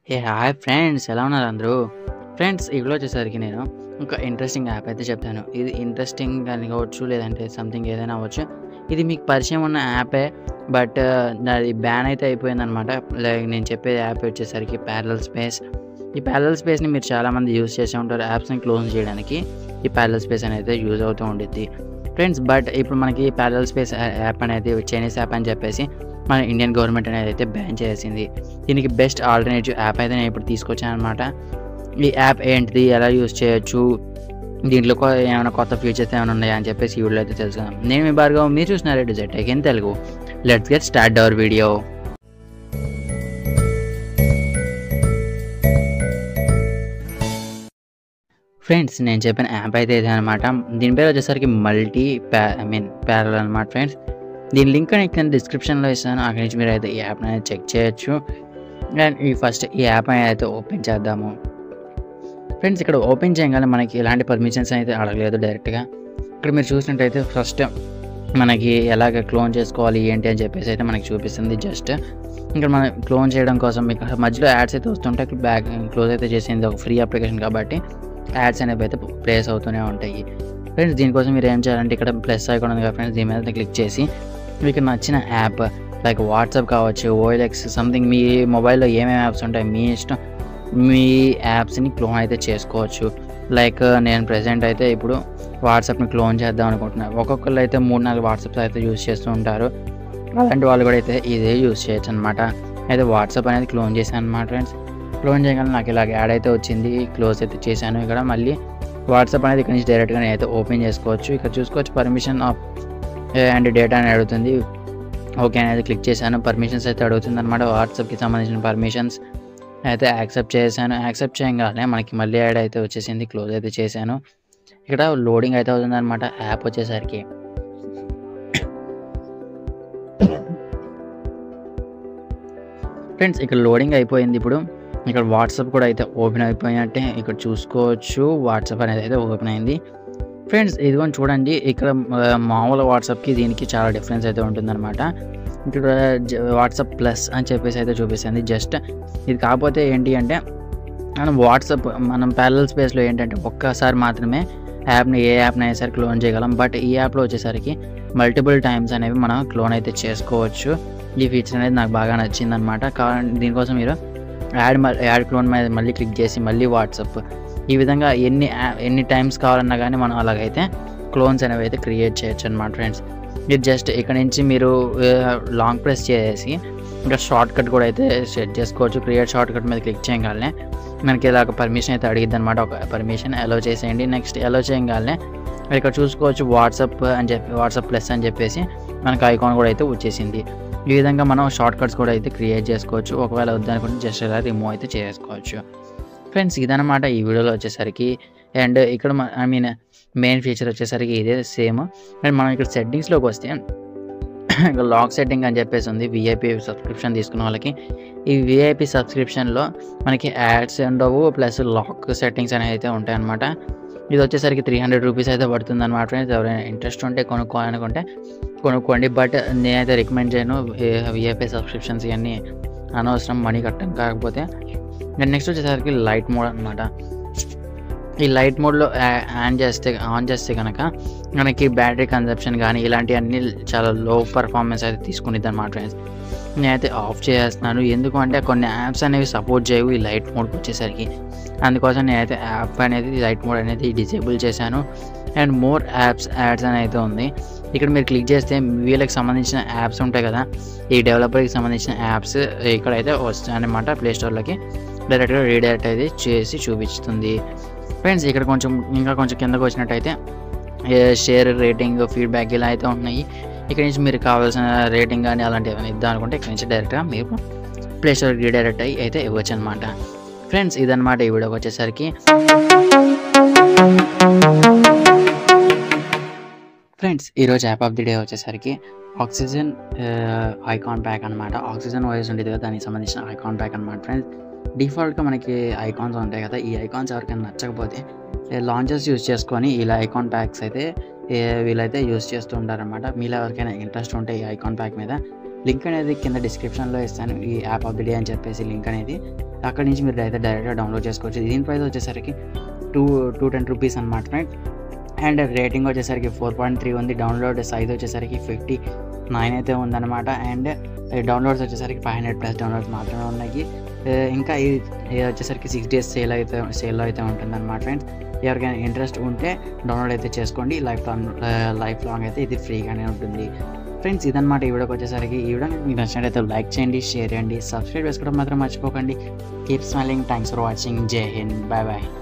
ఏ hi friends ఎలా ఉన్నారు అందరూ ఫ్రెండ్స్ ఇప్పుడు వచ్చేసరికి నేను ఒక ఇంట్రెస్టింగ్ యాప్ అయితే చెప్తాను ఇది ఇంట్రెస్టింగ్ అని కావచ్చు లేదంటే సంథింగ్ ఏదైనా అవ్వచ్చు ఇది మీకు పరిచయం ఉన్న యాపే బట్ అది బ్యాన్ అయితే అయిపోయిందనమాట లైక్ నేను చెప్పే యాప్ వచ్చేసరికి ప్యారల్ స్పేస్ ఈ ప్యారల్ స్పేస్ని మీరు చాలామంది యూజ్ చేసే ఉంటారు యాప్స్ని క్లోజ్ చేయడానికి ఈ ప్యారల్ స్పేస్ అనేది యూజ్ అవుతూ ఉండిద్ది ఫ్రెండ్స్ బట్ ఇప్పుడు మనకి ప్యారల్ స్పేస్ యాప్ అనేది చైనీస్ యాప్ అని చెప్పేసి మన ఇండియన్ గవర్నమెంట్ అనేది అయితే బ్యాన్ చేసింది దీనికి బెస్ట్ ఆల్టర్నేటివ్ యాప్ అయితే నేను ఇప్పుడు తీసుకొచ్చాను అనమాట ఈ యాప్ ఏంటిది ఎలా యూజ్ చేయొచ్చు దీంట్లో కొ- ఏమైనా కొత్త ఫీచర్స్ ఏమైనా ఉన్నాయా అని చెప్పేసి ఈ వీడియో అయితే తెలుసుకుందాం నేను మీ భార్గవ్ మీరు చూసినారు digit again Telugu let's get start our video friends నేను చెప్పిన యాప్ అయితే ఇదే అనమాట దీని పేరు వచ్చేసరికి మల్టీ ప్యా ఐ మీన్ ప్యారల్ అనమాట ఫ్రెండ్స్ దీని లింక్ నేను కింద డిస్క్రిప్షన్లో ఇస్తాను అక్కడి నుంచి మీరు అయితే ఈ యాప్ అనేది చెక్ చేయొచ్చు అండ్ ఈ ఫస్ట్ ఈ యాప్ అనేది అయితే ఓపెన్ చేద్దాము ఫ్రెండ్స్ ఇక్కడ ఓపెన్ చేయగానే మనకి ఎలాంటి పర్మిషన్స్ అయితే అడగలేదు డైరెక్ట్గా ఇక్కడ మీరు చూసినట్టయితే ఫస్ట్ మనకి ఎలాగ క్లోన్ చేసుకోవాలి ఏంటి అని చెప్పేసి అయితే మనకి చూపిస్తుంది జస్ట్ ఇక్కడ మనం క్లోన్ చేయడం కోసం మీకు మధ్యలో యాడ్స్ అయితే వస్తుంటాయి ఇక్కడ బ్యాక్ క్లోజ్ అయితే చేసింది ఒక ఫ్రీ అప్లికేషన్ కాబట్టి యాడ్స్ అనేవి అయితే ప్లేస్ అవుతూనే ఉంటాయి ఫ్రెండ్స్ దీనికోసం మీరు ఏం చేయాలంటే ఇక్కడ ప్లస్ ఐకాన్ ఉంది కదా ఫ్రెండ్స్ దీని మీద క్లిక్ చేసి మీకు నచ్చిన యాప్ లైక్ వాట్సాప్ కావచ్చు ఓఎల్ఎక్స్ సంథింగ్ మీ మొబైల్లో ఏమేమి యాప్స్ ఉంటాయి మీ ఇష్టం మీ యాప్స్ని క్లోన్ అయితే చేసుకోవచ్చు లైక్ నేను ప్రెసెంట్ అయితే ఇప్పుడు వాట్సాప్ని క్లోన్ చేద్దాం అనుకుంటున్నాను ఒక్కొక్కరు అయితే మూడు నాలుగు వాట్సాప్స్ అయితే యూస్ చేస్తూ ఉంటారు అలాంటి వాళ్ళు కూడా అయితే ఇదే యూస్ చేయొచ్చు అనమాట అయితే వాట్సాప్ అనేది క్లోన్ చేశాను అనమాట ఫ్రెండ్స్ క్లోన్ చేయగానే నాకు ఇలాగ యాడ్ అయితే వచ్చింది క్లోజ్ అయితే చేశాను ఇక్కడ మళ్ళీ వాట్సాప్ అనేది ఇక్కడ నుంచి డైరెక్ట్గా నేనైతే ఓపెన్ చేసుకోవచ్చు ఇక్కడ చూసుకోవచ్చు పర్మిషన్ ఆఫ్ అండ్ డేటా అని అడుగుతుంది ఓకే అనేది క్లిక్ చేశాను పర్మిషన్స్ అయితే అడుగుతుంది అనమాట వాట్సాప్కి సంబంధించిన పర్మిషన్స్ అయితే యాక్సెప్ట్ చేశాను యాక్సెప్ట్ చేయగానే మనకి మళ్ళీ యాడ్ అయితే వచ్చేసింది క్లోజ్ అయితే చేశాను ఇక్కడ లోడింగ్ అయితే అవుతుంది అనమాట యాప్ వచ్చేసరికి ఫ్రెండ్స్ ఇక్కడ లోడింగ్ అయిపోయింది ఇప్పుడు ఇక్కడ వాట్సాప్ కూడా అయితే ఓపెన్ అయిపోయినట్టే ఇక్కడ చూసుకోవచ్చు వాట్సాప్ అనేది అయితే ఓపెన్ అయింది ఫ్రెండ్స్ ఇదిగోని చూడండి ఇక్కడ ఆ, మామూలు వాట్సాప్కి దీనికి చాలా డిఫరెన్స్ అయితే ఉంటుందన్నమాట ఇక్కడ జ- వాట్సాప్ ప్లస్ అని చెప్పేసి అయితే చూపిస్తుంది జస్ట్ ఇది కాకపోతే ఏంటి అంటే మనం వాట్సాప్ మనం ప్యారల్ స్పేస్లో ఏంటంటే ఒక్కసారి మాత్రమే యాప్ని ఏ యాప్ని అయినా సరే క్లోన్ చేయగలం బట్ ఈ యాప్లో వచ్చేసరికి మల్టిపుల్ టైమ్స్ అనేవి మనం క్లోన్ అయితే చేసుకోవచ్చు ఈ ఫీచర్ అనేది నాకు బాగా నచ్చింది అనమాట దీనికోసం మీరు యాడ్ యాడ్ క్లోన్ మీద మళ్ళీ క్లిక్ చేసి మళ్ళీ వాట్సాప్ ఈ విధంగా ఎన్ని యా- ఎన్ని టైమ్స్ కావాలన్నా కానీ మనం అలాగైతే క్లోన్స్ అనేవి అయితే క్రియేట్ చేయొచ్చు అనమాట ఫ్రెండ్స్ ఇది జస్ట్ ఇక్కడ నుంచి మీరు లాంగ్ ప్రెస్ చేసి ఇంకా షార్ట్ కట్ కూడా అయితే సెట్ చేసుకోవచ్చు క్రియేట్ షార్ట్ కట్ మీద క్లిక్ చేయగానే మనకి ఇలాగ పర్మిషన్ అయితే అడిగిద్ది అనమాట ఒక పర్మిషన్ అలో చేసేయండి నెక్స్ట్ అలో చేయగానే ఇక్కడ చూసుకోవచ్చు వాట్సాప్ అని చెప్పి వాట్సాప్ ప్లస్ అని చెప్పేసి మనకి ఐకాన్ కూడా అయితే వచ్చేసింది ఈ విధంగా మనం షార్ట్ కట్స్ కూడా అయితే క్రియేట్ చేసుకోవచ్చు ఒకవేళ వద్దనుకుంటే జస్ట్ ఇలా రిమూవ్ అయితే చేసుకోవచ్చు ఫ్రెండ్స్ ఇదనమాట ఈ వీడియోలో వచ్చేసరికి అండ్ ఇక్కడ ఐ మీన్ మెయిన్ ఫీచర్ వచ్చేసరికి ఇదే సేమ్ అండ్ మనం ఇక్కడ సెట్టింగ్స్లోకి వస్తే ఇక్కడ లాక్ సెట్టింగ్ అని చెప్పేసి ఉంది విఐపి సబ్స్క్రిప్షన్ తీసుకున్న వాళ్ళకి ఈ విఐపి సబ్స్క్రిప్షన్లో మనకి యాడ్స్ ఉండవు ప్లస్ లాక్ సెట్టింగ్స్ అనేవి అయితే ఉంటాయి అనమాట ఇది వచ్చేసరికి త్రీ హండ్రెడ్ రూపీస్ అయితే పడుతుంది అనమాట ఫ్రెండ్స్ ఎవరైనా ఇంట్రెస్ట్ ఉంటే కొనుక్కోవాలనుకుంటే కొనుక్కోండి బట్ నేనైతే రికమెండ్ చేయను విఐపి సబ్స్క్రిప్షన్స్ ఇవన్నీ అనవసరం మనీ కట్టం కాకపోతే నెక్స్ట్ వచ్చేసరికి లైట్ మోడ్ అనమాట ఈ లైట్ మోడ్లో ఆన్ చేస్తే ఆన్ చేస్తే కనుక మనకి బ్యాటరీ కన్సప్షన్ కానీ ఇలాంటివన్నీ చాలా లో పర్ఫార్మెన్స్ అయితే తీసుకునిద్ది అనమాట ఫ్రెండ్స్ నేనైతే ఆఫ్ చేస్తున్నాను ఎందుకు అంటే కొన్ని యాప్స్ అనేవి సపోర్ట్ చేయవు ఈ లైట్ మోడ్కి వచ్చేసరికి అందుకోసం నేనైతే యాప్ అనేది లైట్ మోడ్ అనేది డిసేబుల్ చేశాను అండ్ మోర్ యాప్స్ యాడ్స్ అని అయితే ఉంది ఇక్కడ మీరు క్లిక్ చేస్తే వీళ్ళకి సంబంధించిన యాప్స్ ఉంటాయి కదా ఈ డెవలపర్కి సంబంధించిన యాప్స్ ఇక్కడైతే వస్తాయి అనమాట ప్లే స్టోర్లోకి డైరెక్ట్గా రీడైరెక్ట్ అయితే చేసి చూపిస్తుంది ఫ్రెండ్స్ ఇక్కడ కొంచెం ఇంకా కొంచెం కిందకు వచ్చినట్టయితే షేర్ రేటింగ్ ఫీడ్బ్యాక్ ఇలా అయితే ఉన్నాయి ఇక్కడ నుంచి మీరు కావాల్సిన రేటింగ్ కానీ అలాంటివి ఏమైనా ఇద్దాం అనుకుంటే ఇక్కడ నుంచి డైరెక్ట్గా మీరు ప్లే స్టోర్ రీడైరెక్ట్ అయ్యి అయితే ఇవ్వచ్చు అనమాట ఫ్రెండ్స్ ఇదన్నమాట ఈ వీడియోకి వచ్చేసరికి ఫ్రెండ్స్ ఈరోజు యాప్ ఆఫ్ ది డే వచ్చేసరికి ఆక్సిజన్ ఐకాన్ ప్యాక్ అనమాట ఆక్సిజన్ వాయిస్ ఉండేది కదా దానికి సంబంధించిన ఐకాన్ ప్యాక్ అనమాట ఫ్రెండ్స్ డిఫాల్ట్గా మనకి ఐకాన్స్ ఉంటాయి కదా ఈ ఐకాన్స్ ఎవరికైనా నచ్చకపోతే లాంచెస్ యూస్ చేసుకొని ఇలా ఐకాన్ ప్యాక్స్ అయితే ఏ వీళ్ళైతే యూస్ చేస్తూ ఉంటారనమాట మీలో ఎవరికైనా ఇంట్రెస్ట్ ఉంటే ఈ ఐకాన్ ప్యాక్ మీద లింక్ అనేది కింద డిస్క్రిప్షన్లో ఇస్తాను ఈ యాప్ ఆఫ్ ది డే అని చెప్పేసి లింక్ అనేది అక్కడ నుంచి మీరు అయితే డైరెక్ట్గా డౌన్లోడ్ చేసుకోవచ్చు దీని ప్రైస్ వచ్చేసరికి టూ టూ టెన్ రూపీస్ అనమాట ఫ్రెండ్ అండ్ రేటింగ్ వచ్చేసరికి ఫోర్ పాయింట్ త్రీ ఉంది డౌన్లోడ్ సైజ్ వచ్చేసరికి ఫిఫ్టీ నైన్ అయితే ఉందన్నమాట అండ్ డౌన్లోడ్స్ వచ్చేసరికి ఫైవ్ హండ్రెడ్ ప్లస్ డౌన్లోడ్స్ మాత్రమే ఉన్నాయి ఏ, ఇంకా ఇది ఇది వచ్చేసరికి సిక్స్ డేస్ సేల్ అయితే సేల్లో అయితే ఉంటుందన్నమాట ఫ్రెండ్స్ ఎవరికైనా ఇంట్రెస్ట్ ఉంటే డౌన్లోడ్ అయితే చేసుకోండి లైఫ్ లాంగ్ లైఫ్ లాంగ్ అయితే ఇది ఫ్రీగానే ఉంటుంది ఫ్రెండ్స్ ఇదన్నమాట ఈ వీడియోకి వచ్చేసరికి ఈ వీడియో మీకు నచ్చినట్లయితే లైక్ చేయండి షేర్ చేయండి సబ్స్క్రైబ్ చేసుకోవడం మాత్రం మర్చిపోకండి keep smiling thanks for watching జై హింద్ బాయ్ బాయ్